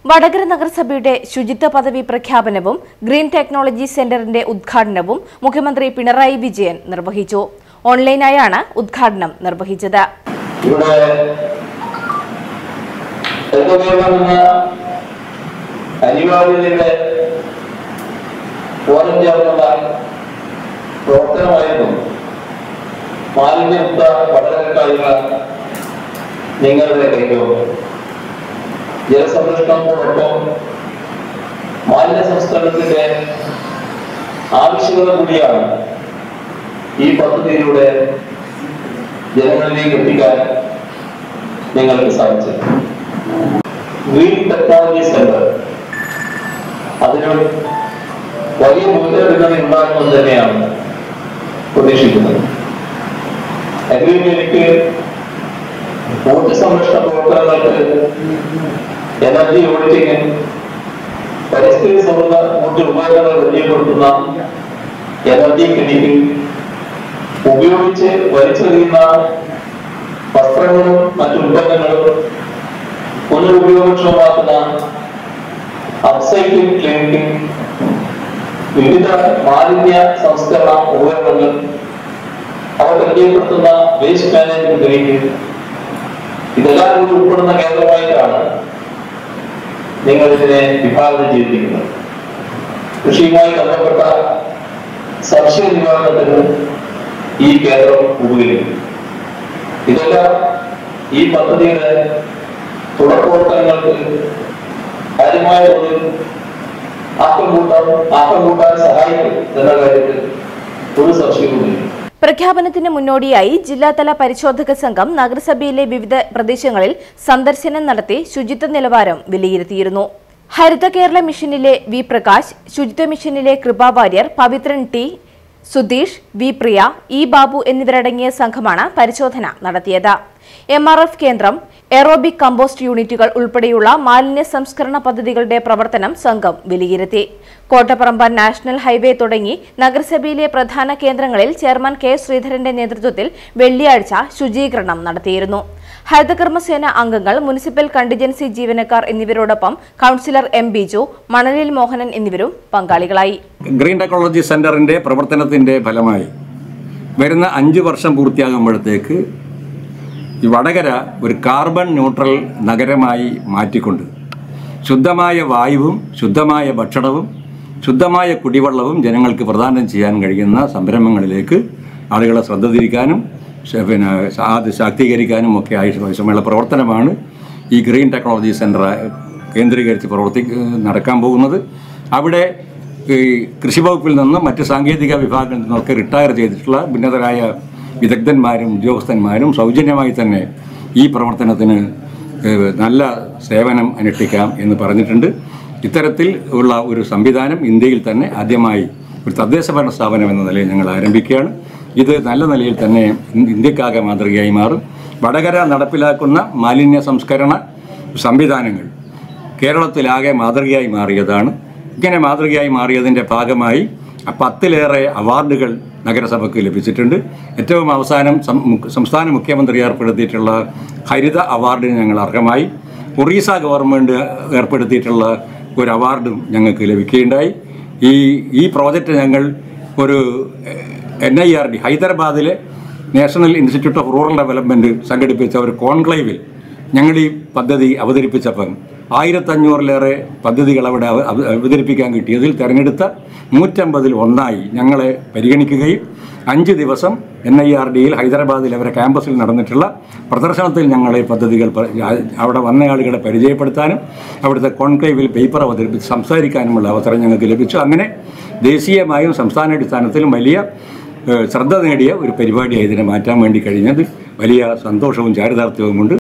വടകര നഗരസഭയുടെ ശുചിത്വ പദവി പ്രഖ്യാപനവും ഗ്രീൻ ടെക്നോളജി സെന്ററിന്റെ ഉദ്ഘാടനവും മുഖ്യമന്ത്രി പിണറായി വിജയൻ നിർവഹിച്ചു ഓൺലൈനായാണ് ഉദ്ഘാടനം നിർവഹിച്ചത് ഇവിടെ എന്ന അനിവാര്യതയുടെ ഓരം ചേർന്നുള്ള പ്രവർത്തനമായിരുന്നു മാലിന്യമുക്ത പഠനങ്ങൾക്കായുള്ള നിങ്ങളുടെ കൈകോട്ട് ജലസംരക്ഷണത്തോടൊപ്പം മാലിന്യ സംസ്കരണത്തിന്റെ ആവശ്യകത കൂടിയാണ് ഈ പദ്ധതിയിലൂടെ ജനങ്ങളിലേക്ക് എത്തിക്കാൻ നിങ്ങൾക്ക് സാധിച്ചത് ഗ്രീൻ ടെക്നോളജി സെന്റർ അതിന് വലിയ മൂല്യപിന്നണി ഉണ്ടാകുമെന്ന് തന്നെയാണ് പ്രതീക്ഷിക്കുന്നത് അഗ്രിമെന്റിലേക്ക് ഊർജ്ജ സംരക്ഷണ പ്രവർത്തനങ്ങൾക്ക് എനർജി ഓഡിറ്റിംഗ് പരിസ്ഥിതി സൗഹൃദ ഊർജ്ജ ഉപകരണങ്ങൾ പരിചയപ്പെടുത്തുന്ന എനർജി ക്ലിനിക്കിംഗ് ഉപയോഗിച്ച് വലിച്ചെറിയുന്ന വസ്ത്രങ്ങളും മറ്റു ഉൽപ്പന്നങ്ങളും പുനരുപയോഗക്ഷമമാക്കുന്ന അപ്സൈക്ലിംഗ് ക്ലിനിക്കിംഗ് വിവിധ മാലിന്യ സംസ്കരണ ഉപകരണങ്ങൾ അവ പരിചയപ്പെടുത്തുന്ന വേസ്റ്റ് മാനേജ്മെന്റ് ക്ലിനിക്ക് ഇതെല്ലാം കൂടി ഉൾപ്പെടുന്ന കേന്ദ്രമായിട്ടാണ് നിങ്ങൾ ഇതിനെ വിഭാവനം ചെയ്തിരിക്കുന്നത് കൃഷിയുമായി ബന്ധപ്പെട്ട സംശയ നിവാരണത്തിന് ഈ കേന്ദ്രം ഉപകരിക്കും ഇതെല്ലാം ഈ പദ്ധതിയുടെ തുടർപ്രവർത്തനങ്ങൾക്ക് കാര്യമായ തോതിൽ ആക്കം കൂട്ടാൻ ആക്കം കൂട്ടാൻ സഹായിക്കും എന്ന കാര്യത്തിൽ ഒരു സംശയവുമില്ല പ്രഖ്യാപനത്തിന് മുന്നോടിയായി ജില്ലാതല പരിശോധക സംഘം നഗരസഭയിലെ വിവിധ പ്രദേശങ്ങളിൽ സന്ദർശനം നടത്തി ശുചിത്വ നിലവാരം വിലയിരുത്തിയിരുന്നു ഹരിത കേരള മിഷനിലെ വി പ്രകാശ് ശുചിത്വ മിഷനിലെ Kripa Warrier Pavithran T Sudheesh V Priya E Babu എന്നിവരടങ്ങിയ സംഘമാണ് പരിശോധന നടത്തിയത് എം ആർ എഫ് കേന്ദ്രം എറോബിക് കമ്പോസ്റ്റ് യൂണിറ്റുകൾ ഉൾപ്പെടെയുള്ള മാലിന്യ സംസ്കരണ പദ്ധതികളുടെ പ്രവർത്തനം സംഘം വിലയിരുത്തി കോട്ടപ്പറമ്പ നാഷണൽ ഹൈവേ തുടങ്ങി നഗരസഭയിലെ പ്രധാന കേന്ദ്രങ്ങളിൽ ചെയർമാൻ കെ ശ്രീധരന്റെ നേതൃത്വത്തിൽ വെള്ളിയാഴ്ച ശുചീകരണം നടത്തിയിരുന്നു ഹരിതകർമ്മസേന അംഗങ്ങൾ മുനിസിപ്പൽ കണ്ടിജൻസി ജീവനക്കാർ എന്നിവരോടൊപ്പം കൌൺസിലർ എം ബിജു മണലിൽ മോഹനൻ എന്നിവരും പങ്കാളികളായി ഗ്രീൻ ടെക്നോളജി സെന്ററിന്റെ പ്രവർത്തനത്തിന്റെ ഫലമായി വരുന്ന അഞ്ച് വർഷം പൂർത്തിയാകുമ്പോഴത്തേക്ക് ഈ വടകര ഒരു കാർബൺ ന്യൂട്രൽ നഗരമായി മാറ്റിക്കൊണ്ട് ശുദ്ധമായ വായുവും ശുദ്ധമായ ഭക്ഷണവും ശുദ്ധമായ കുടിവെള്ളവും ജനങ്ങൾക്ക് പ്രദാനം ചെയ്യാൻ കഴിയുന്ന സംരംഭങ്ങളിലേക്ക് ആളുകളെ ശ്രദ്ധ തിരിക്കാനും ശ- പിന്നെ അത് ശാക്തീകരിക്കാനും ഒക്കെ ആവശ്യമുള്ള പ്രവർത്തനമാണ് ഈ ഗ്രീൻ ടെക്നോളജി സെൻറ്റർ കേന്ദ്രീകരിച്ച് പ്രവർത്തി നടക്കാൻ പോകുന്നത് അവിടെ ഈ കൃഷി വകുപ്പിൽ നിന്നും മറ്റ് സാങ്കേതിക വിഭാഗങ്ങളിൽ നിന്നൊക്കെ റിട്ടയർ ചെയ്തിട്ടുള്ള ഭിന്നതരായ വിദഗ്ധന്മാരും ഉദ്യോഗസ്ഥന്മാരും സൗജന്യമായി തന്നെ ഈ പ്രവർത്തനത്തിന് ഏഹ്, നല്ല സേവനം അനുഷ്ഠിക്കാം എന്ന് പറഞ്ഞിട്ടുണ്ട് ഇത്തരത്തിൽ ഉള്ള ഒരു സംവിധാനം ഇന്ത്യയിൽ തന്നെ ആദ്യമായി ഒരു തദ്ദേശ ഭരണ സ്ഥാപനം എന്ന നിലയിൽ ഞങ്ങൾ ആരംഭിക്കുകയാണ് ഇത് നല്ല നിലയിൽ തന്നെ ഇൻ- ഇന്ത്യക്കാകെ മാതൃകയായി മാറും വടകര നടപ്പിലാക്കുന്ന മാലിന്യ സംസ്കരണ സംവിധാനങ്ങൾ കേരളത്തിലാകെ മാതൃകയായി മാറിയതാണ് ഇങ്ങനെ മാതൃകയായി മാറിയതിൻ്റെ ഭാഗമായി പത്തിലേറെ അവാർഡുകൾ നഗരസഭയ്ക്ക് ലഭിച്ചിട്ടുണ്ട് ഏറ്റവും അവസാനം സം- മു- സംസ്ഥാന മുഖ്യമന്ത്രി ഏർപ്പെടുത്തിയിട്ടുള്ള ഹരിത അവാർഡിന് ഞങ്ങൾ അർഹമായി ഒറീസ ഗവൺമെൻറ് ഏർപ്പെടുത്തിയിട്ടുള്ള ഒരു അവാർഡും ഞങ്ങൾക്ക് ലഭിക്കുകയുണ്ടായി ഈ ഈ പ്രോജക്റ്റ് ഞങ്ങൾ ഒരു എൻ ഐ ആർ ഡി ഹൈദരാബാദിലെ national institute of rural development സംഘടിപ്പിച്ച ഒരു കോൺക്ലേവിൽ ഞങ്ങൾ ഈ പദ്ധതി അവതരിപ്പിച്ചപ്പം ആയിരത്തഞ്ഞൂറിലേറെ പദ്ധതികൾ അവിടെ അവ- അവ- അവതരിപ്പിക്കാൻ കിട്ടിയതിൽ തിരഞ്ഞെടുത്ത നൂറ്റമ്പതിൽ ഒന്നായി ഞങ്ങളെ പരിഗണിക്കുകയും അഞ്ച് ദിവസം എൻ ഐ ആർ ഡിയിൽ ഹൈദരാബാദിൽ അവരെ ക്യാമ്പസിൽ നടന്നിട്ടുള്ള പ്രദർശനത്തിൽ ഞങ്ങളെ പദ്ധതികൾ പ- അവിടെ വന്ന ആളുകളെ പരിചയപ്പെടുത്താനും അവിടുത്തെ കോൺക്ലേവിൽ പേപ്പർ അവതരിപ്പിച്ച് സംസാരിക്കാനുമുള്ള അവസരം ഞങ്ങൾക്ക് ലഭിച്ചു അങ്ങനെ ദേശീയമായും സംസ്ഥാനാടിസ്ഥാനത്തിലും വലിയ ഏഹ്, ശ്രദ്ധ നേടിയ ഒരു പരിപാടിയായി ഇതിനെ മാറ്റാൻ വേണ്ടി കഴിഞ്ഞത് വലിയ സന്തോഷവും ചാരിതാർത്ഥ്യവും കൊണ്ട്